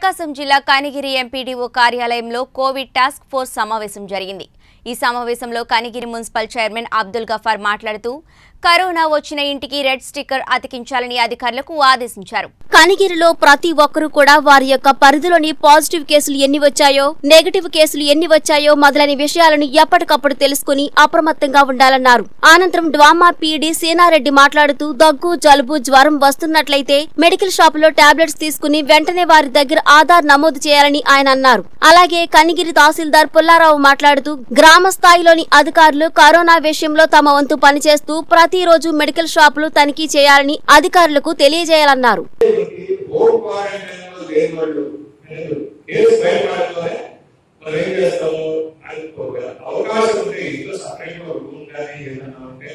ప్రకాశం జిల్లా కనిగిరి ఎంపీడీఓ కార్యాలయంలో covid task force సమావేశం జరిగింది ఈ సమావేశంలో కనిగిరి మున్సిపల్ చైర్మన్ అబ్దుల్ గఫార్ మాట్లాడుతూ కరోనా వచ్చిన ఇంటికి రెడ్ స్టిక్కర్ అతికించాలని అధికారులకు ఆదేశించారు కనిగిరిలో ప్రతి ఒక్కరూ కూడా వారి యొక్క పరిధిలోని పాజిటివ్ కేసులు ఎన్ని వచ్చాయో నెగటివ్ కేసులు ఎన్ని వచ్చాయో మొదలైన విషయాలను ఎప్పటికప్పుడు తెలుసుకుని అప్రమత్తంగా ఉండాలన్నారు అనంతరం డ్వామా పీడీ సీనారెడ్డి మాట్లాడుతూ దగ్గు జలుబు జ్వరం వస్తున్నట్లయితే మెడికల్ షాప్ లో టాబ్లెట్స్ తీసుకుని వెంటనే వారి దగ్గర ఆధార్ నమోదు చేయాలని ఆయన అన్నారు అలాగే కనిగిరి తహసీల్దార్ పుల్లారావు మాట్లాడుతూ గ్రామ స్థాయిలోని అధికారులు కరోనా విషయంలో తమ వంతు పనిచేస్తూ ప్రతిరోజు మెడికల్ షాపులు తనిఖీ చేయాలని అధికారులకు తెలియజేయాలన్నారు హోమ్ క్వారంటైన్ లో లేని వాళ్ళు కేసు భయపడలోనే మనం ఏం చేస్తాము అది ఒక అవకాశం ఉంటే ఇంట్లో సపరేట్ గా రూమ్ కానీ ఏదైనా ఉంటే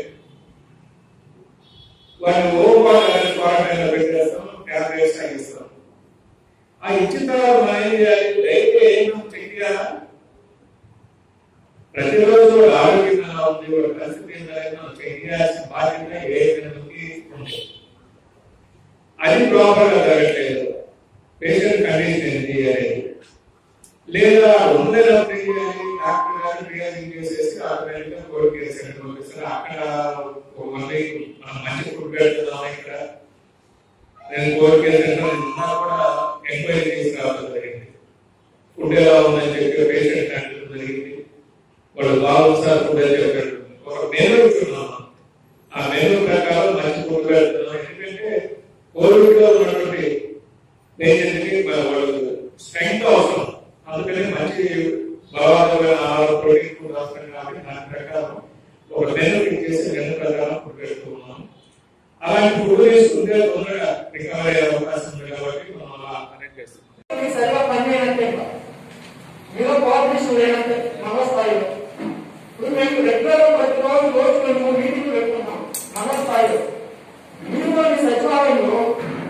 వాళ్ళు హోమ్ క్వారంటైన్ లో పెట్టేస్తాం ట్యాబ్లెట్స్ అవి ఇస్తాం ఆ ఇచ్చిన తర్వాత మనం ఏం చేయాలి డైలీ ఏమో చెక్ చేయాలా ప్రతిరోజు వాళ్ళ ఆరోగ్యం ఎలా ఉంది వాళ్ళ పరిస్థితి ఎలా ఉంది మనం చెక్ చేయాల్సిన బాధ్యత ఏ విధంగా ఉంది అది ప్రాపర్ గా జరగట్లేదు పేషెంట్ కండిషన్ ఏంటి అనేది లేదా ఉండేటప్పుడు ఏం చేయాలి డాక్టర్ గారు ట్రియాజింగ్ చేసేసి ఆటోమేటిక్ గా కోవిడ్ కేర్ సెంటర్ పంపిస్తారు అక్కడ ఒక మళ్ళీ మనం మంచి ఫుడ్ పెడుతున్నాం ఇక్కడ నేను కోవిడ్ కేర్ సెంటర్ ఉన్నా కూడా ఎంక్వైరీ చేసి రావడం జరిగింది ఫుడ్ ఎలా ఉందని చెప్పి పేషెంట్ అంటడం జరిగింది వాళ్ళు బాగుంది సార్ ఫుడ్ అని చెప్పారు ఒక మెనూ ఇస్తున్నాం ఆ మెనూ ప్రకారం మంచి ఫుడ్ పెడుతున్నాం ఎందుకంటే కోవిడ్ లో ఉన్నటువంటి పేషెంట్ కి వాళ్ళు స్ట్రెంగ్త్ అవసరం అందుకని మంచి బలవంతమైన ఆహారం ప్రోటీన్ ఫుడ్ అవసరం కాబట్టి దాని ప్రకారం ఒక మెనూ చేసి మెనూ ప్రకారం ఫుడ్ పెడుతున్నాం అలాంటి ఫుడ్ తీసుకుంటే తొందరగా రికవరీ అయ్యే అవకాశం ఉంది కాబట్టి మనం అలా కనెక్ట్ చేస్తాం ఇది సరిగా పనిచేయనంటే మీలో కోఆపరేషన్ లేనంటే మన స్థాయిలో ఇప్పుడు మేము రెగ్యులర్ ప్రతిరోజు రోజు మేము మీటింగ్ పెట్టుకున్నాం మన స్థాయిలో మీరు మీ సచివాలయంలో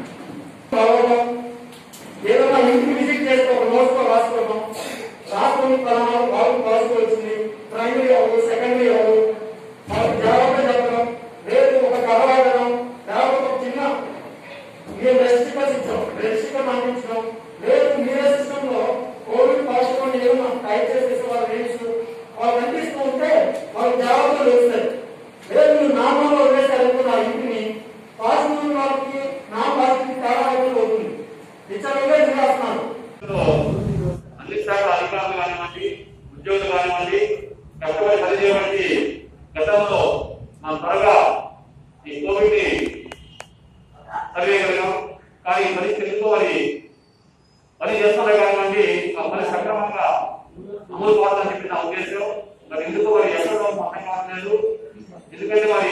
రావడం ఏదైనా ఇంటికి విజిట్ చేస్తే ఒక నోట్స్ లో రాసుకోవడం రాసుకుని పలానా వాళ్ళు పాజిటివ్ వచ్చింది ప్రైమరీ అవ్వదు సెకండరీ అవ్వదు వాళ్ళకి జవాబు చెప్పడం లేదు ఒక కథ రాయడం లేకపోతే ఒక చిన్న మీరు రెస్ట్రిక్టర్స్ ఇచ్చాం రెస్ట్రిక్టర్ పంపించడం లేదు మీరే సిస్టమ్ లో కోవిడ్ పాజిటివ్ అని ఏమన్నా టైప్ చేసేసి వాళ్ళ నేమ్స్ వాళ్ళు కనిపిస్తూ ఉంటే వాళ్ళకి జవాబులు వస్తాయి లేదు మీరు నార్మల్ లో వదిలేసారు అనుకున్న ఆ ఇంటిని పాజిటివ్ ఉన్న వాళ్ళకి నా పాజిటివ్ తేడా అయితే అవుతుంది ఇచ్చే రాస్తున్నారు అన్ని శాఖల అధికారులు కానివ్వండి ఉద్యోగులు కానివ్వండి కష్టపడి పనిచేయబట్టి గతంలో మనం త్వరగా ఈ కోవిడ్ ని సరివేయగలిగాం కానీ ఈ పరిస్థితి ఎందుకో మరి పని చేస్తున్నా కానివ్వండి ఆ పని సక్రమంగా అమలు కావాలని చెప్పి నా ఉద్దేశం మరి ఎందుకు మరి ఎక్కడో అర్థం కావట్లేదు ఎందుకంటే మరి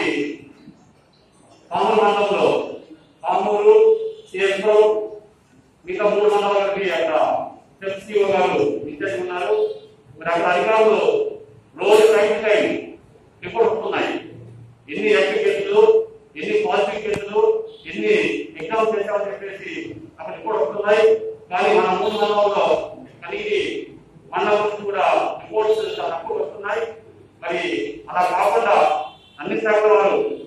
పామూరు మండలంలో పామూరు సిఎస్ఓ మిగతా మూడు మండలాలకి అక్కడ ఎఫ్సిఓ గారు ఇన్ఛార్జ్ ఉన్నారు మరి అక్కడ అధికారులు రోజు టైం టు టైం రిపోర్ట్ వస్తున్నాయి ఎన్ని యాక్టివ్ కేసులు ఎన్ని పాజిటివ్ కేసులు ఎన్ని ఎగ్జామ్స్ చేశామని చెప్పేసి అక్కడ రిపోర్ట్ వస్తున్నాయి కానీ మన మూడు మండలంలో కలిగి మండలం నుంచి కూడా రిపోర్ట్స్ చాలా తక్కువ వస్తున్నాయి మరి అలా కాకుండా అన్ని శాఖల వారు